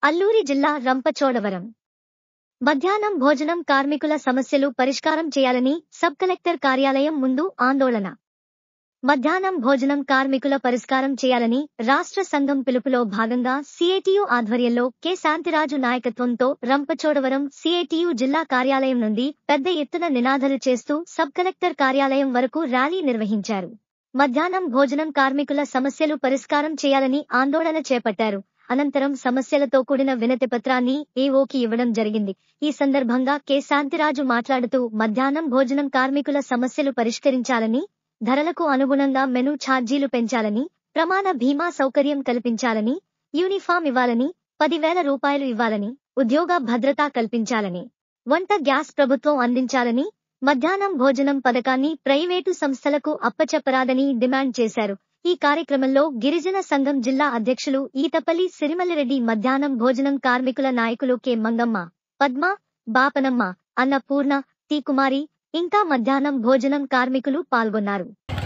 అల్లూరి జిల్లా రంపచోడవరం మధ్యాహ్నం భోజనం కార్మికుల సమస్యలు పరిష్కారం చేయాలని సబ్ కలెక్టర్ కార్యాలయం ముందు ఆందోళన మధ్యాహ్నం భోజనం కార్మికుల పరిష్కారం చేయాలని రాష్ట్ర సంఘం పిలుపులో భాగంగా సిఐటియు ఆధ్వర్యంలో కె శాంతిరాజు నాయకత్వంతో రంపచోడవరం సిఐటియు జిల్లా కార్యాలయం నుండి పెద్ద ఎత్తున నినాదాలు చేస్తూ సబ్ కలెక్టర్ కార్యాలయం వరకు ర్యాలీ నిర్వహించారు మధ్యాహ్నం భోజనం కార్మికుల సమస్యలు పరిష్కారం చేయాలని ఆందోళన చేపట్టారు అనంతరం సమస్యలతో కూడిన వినతి పత్రాన్ని ఏఓకి ఇవ్వడం జరిగింది ఈ సందర్భంగా కె శాంతిరాజు మాట్లాడుతూ మధ్యాహ్నం భోజనం కార్మికుల సమస్యలు పరిష్కరించాలని ధరలకు అనుగుణంగా మెను ఛార్జీలు పెంచాలని ప్రమాణ బీమా సౌకర్యం కల్పించాలని యూనిఫామ్ ఇవ్వాలని పదివేల రూపాయలు ఇవ్వాలని ఉద్యోగ భద్రత కల్పించాలని వంట గ్యాస్ ప్రభుత్వం అందించాలని మధ్యాహ్నం భోజనం పథకాన్ని ప్రైవేటు సంస్థలకు అప్పచెప్పరాదని డిమాండ్ చేశారు ఈ కార్యక్రమంలో గిరిజన సంఘం జిల్లా అధ్యక్షులు ఈతపల్లి సిరిమల్లిరెడ్డి మధ్యాహ్నం భోజనం కార్మికుల నాయకులు కె మంగమ్మ పద్మ బాపనమ్మ అన్నపూర్ణ టి కుమారి ఇంకా మధ్యాహ్నం భోజనం కార్మికులు పాల్గొన్నారు